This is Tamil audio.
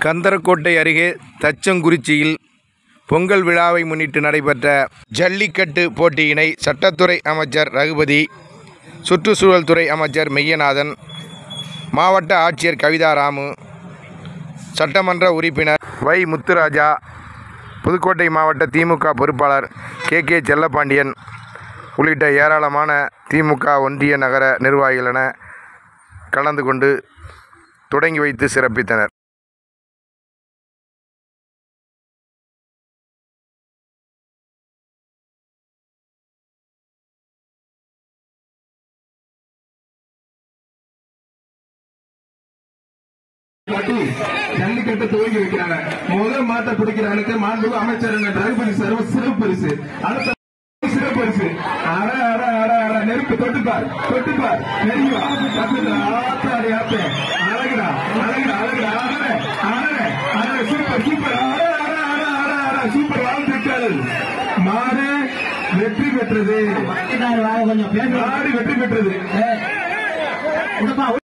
கந்தரக்கோட்டை அருகே தச்சங்குறிச்சியில் பொங்கல் விழாவை முன்னிட்டு நடைபெற்ற ஜல்லிக்கட்டு போட்டியினை சட்டத்துறை அமைச்சர் ரகுபதி சுற்றுச்சூழல் துறை அமைச்சர் மெய்யநாதன் மாவட்ட ஆட்சியர் கவிதா ராமு சட்டமன்ற உறுப்பினர் வை முத்துராஜா புதுக்கோட்டை மாவட்ட திமுக பொறுப்பாளர் கே கே செல்லப்பாண்டியன் உள்ளிட்ட ஏராளமான திமுக ஒன்றிய நகர நிர்வாகிகள் என கலந்து கொண்டு தொடங்கி வைத்து சிறப்பித்தனர் காட்டி ஜல்லிக்கட்டை துவங்கி வைக்கிறாங்க முதல் மாட்டை பிடிக்கிறானுக்கு மாண்புக்கு அமைச்சர் ரகுபதி சர்வ சிறப்பு பரிசு அடுத்த சிறப்பு பரிசு அட அட அட அட நெருப்பு தொட்டுப்பார் தொட்டுப்பார் நெருங்கி வா பக்கத்துல ஆத்தாடி ஆத்து அழகுடா அழகுடா அழகுடா அழகு அழகு அழகு சூப்பர் சூப்பர் அட அட அட அட அட சூப்பர் வாழ்த்துக்கள் மாடு வெற்றி பெற்றது கொஞ்சம் பேச மாடு வெற்றி பெற்றது விடுப்பா